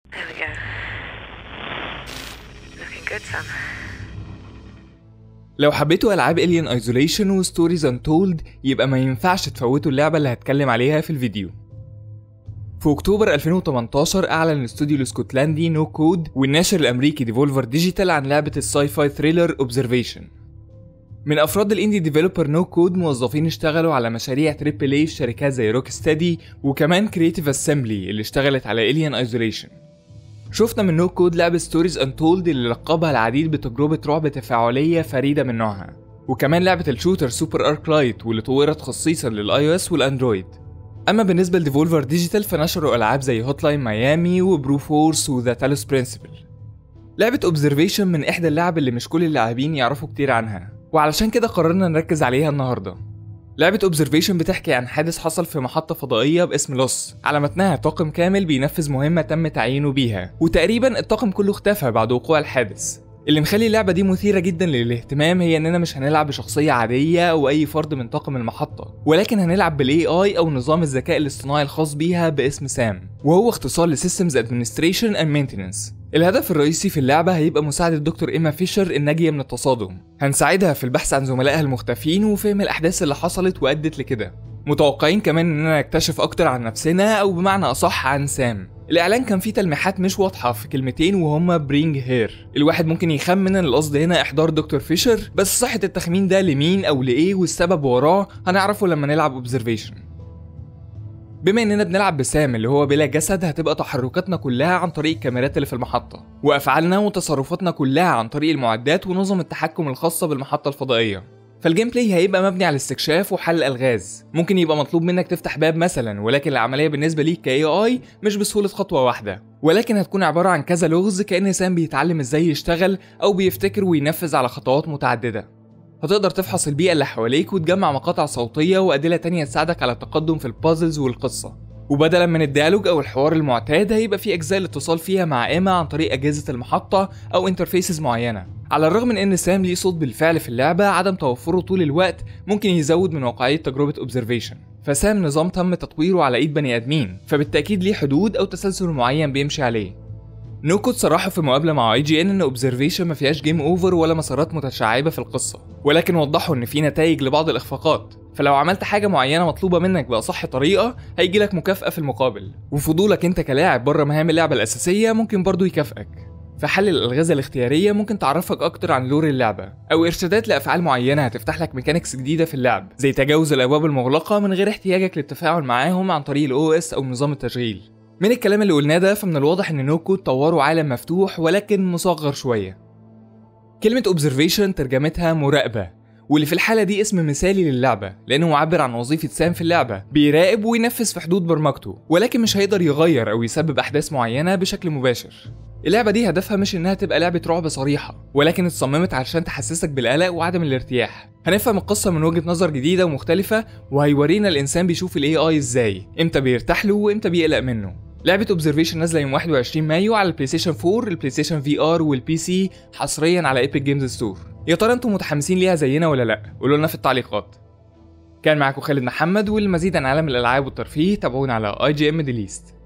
There we go. Looking good, Sam. لو حبيتوا العاب Alien Isolation و Stories Untold يبقى ما ينفعش تفوتوا اللعبة اللي هتكلم عليها في الفيديو في اكتوبر 2018 اعلن الاستوديو الاسكتلندي نو كود والناشر الامريكي ديفولفر ديجيتال عن لعبة الساي فاي ثريلر اوبزرفيشن من افراد الاندي ديفلوبر نو كود موظفين اشتغلوا على مشاريع تريبل اي في شركات زي روك ستدي وكمان كريتيف اسمبلي اللي اشتغلت على Alien ايزوليشن شفنا من نو كود لعبة ستوريز انتولد اللي لقبها العديد بتجربة رعب تفاعلية فريدة من نوعها وكمان لعبة الشوتر سوبر ارك لايت واللي طورت خصيصا للاي او اس والاندرويد اما بالنسبة لديفولفر ديجيتال فنشروا العاب زي هوت لاين ميامي وبرو فورس وذا تالوس برنسبل لعبة اوبزرفيشن من احدى اللعب اللي مش كل اللاعبين يعرفوا كتير عنها وعلشان كده قررنا نركز عليها النهارده لعبة اوبزرفيشن بتحكي عن حادث حصل في محطة فضائية باسم لوس على متنها طاقم كامل بينفذ مهمة تم تعيينه بيها وتقريبا الطاقم كله اختفى بعد وقوع الحادث اللي مخلي اللعبة دي مثيرة جدا للاهتمام هي اننا مش هنلعب بشخصية عادية او اي فرد من طاقم المحطة ولكن هنلعب بالاي اي او نظام الذكاء الاصطناعي الخاص بيها باسم سام وهو اختصار لسيستمز ادمنستريشن اند مينتننس الهدف الرئيسي في اللعبة هيبقى مساعدة دكتور إيما فيشر الناجية من التصادم هنساعدها في البحث عن زملائها المختفين وفهم الأحداث اللي حصلت وأدت لكده متوقعين كمان إننا نكتشف أكتر عن نفسنا أو بمعنى أصح عن سام الإعلان كان فيه تلميحات مش واضحة في كلمتين وهما برينج هير الواحد ممكن يخمن إن القصد هنا إحضار دكتور فيشر بس صحة التخمين ده لمين أو لإيه والسبب وراه هنعرفه لما نلعب اوبزرفيشن بما اننا بنلعب بسام اللي هو بلا جسد هتبقى تحركاتنا كلها عن طريق الكاميرات اللي في المحطة وافعالنا وتصرفاتنا كلها عن طريق المعدات ونظم التحكم الخاصة بالمحطة الفضائية فالجيم بلاي هيبقى مبني على الاستكشاف وحل الغاز ممكن يبقى مطلوب منك تفتح باب مثلا ولكن العملية بالنسبة ليك كاي اي مش بسهولة خطوة واحدة ولكن هتكون عبارة عن كذا لغز كأن سام بيتعلم ازاي يشتغل او بيفتكر وينفذ على خطوات متعددة هتقدر تفحص البيئة اللي حواليك وتجمع مقاطع صوتية وأدلة تانية تساعدك على التقدم في البازلز والقصة وبدلا من الديالوج أو الحوار المعتاد هيبقى في أجزاء الاتصال فيها مع إيما عن طريق أجهزة المحطة أو انترفيسز معينة على الرغم من إن سام ليه صوت بالفعل في اللعبة عدم توفره طول الوقت ممكن يزود من واقعية تجربة اوبزرفيشن فسام نظام تم تطويره على إيد بني آدمين فبالتأكيد ليه حدود أو تسلسل معين بيمشي عليه نوكود صرحوا في مقابله مع اي جي ان ان اوبزرفيشن ما فيهاش جيم اوفر ولا مسارات متشعبه في القصه ولكن وضحوا ان في نتائج لبعض الاخفاقات فلو عملت حاجه معينه مطلوبه منك باصح طريقه هيجي لك مكافاه في المقابل وفضولك انت كلاعب بره مهام اللعبه الاساسيه ممكن برضو يكافئك فحل الالغاز الاختياريه ممكن تعرفك اكتر عن لور اللعبه او ارشادات لافعال معينه هتفتح لك ميكانيكس جديده في اللعب زي تجاوز الابواب المغلقه من غير احتياجك للتفاعل معاهم عن طريق الاو اس او نظام التشغيل من الكلام اللي قلناه ده فمن الواضح ان نوكو طوروا عالم مفتوح ولكن مصغر شوية كلمة observation ترجمتها مراقبة واللي في الحالة دي اسم مثالي للعبة لأنه معبر عن وظيفة سام في اللعبة بيراقب وينفذ في حدود برمجته ولكن مش هيقدر يغير أو يسبب أحداث معينة بشكل مباشر اللعبة دي هدفها مش إنها تبقى لعبة رعب صريحة ولكن اتصممت علشان تحسسك بالقلق وعدم الارتياح هنفهم القصة من وجهة نظر جديدة ومختلفة وهيورينا الإنسان بيشوف ال AI إزاي إمتى بيرتاح له وإمتى بيقلق منه لعبة اوبزرفيشن نازلة يوم 21 مايو على البلاي ستيشن 4 البلاي ستيشن في ار والبي سي حصريا على ايبك جيمز ستور يا ترى انتم متحمسين ليها زينا ولا لا قولوا لنا في التعليقات كان معاكم خالد محمد والمزيد عن عالم الالعاب والترفيه تابعونا على اي جي ام ديليست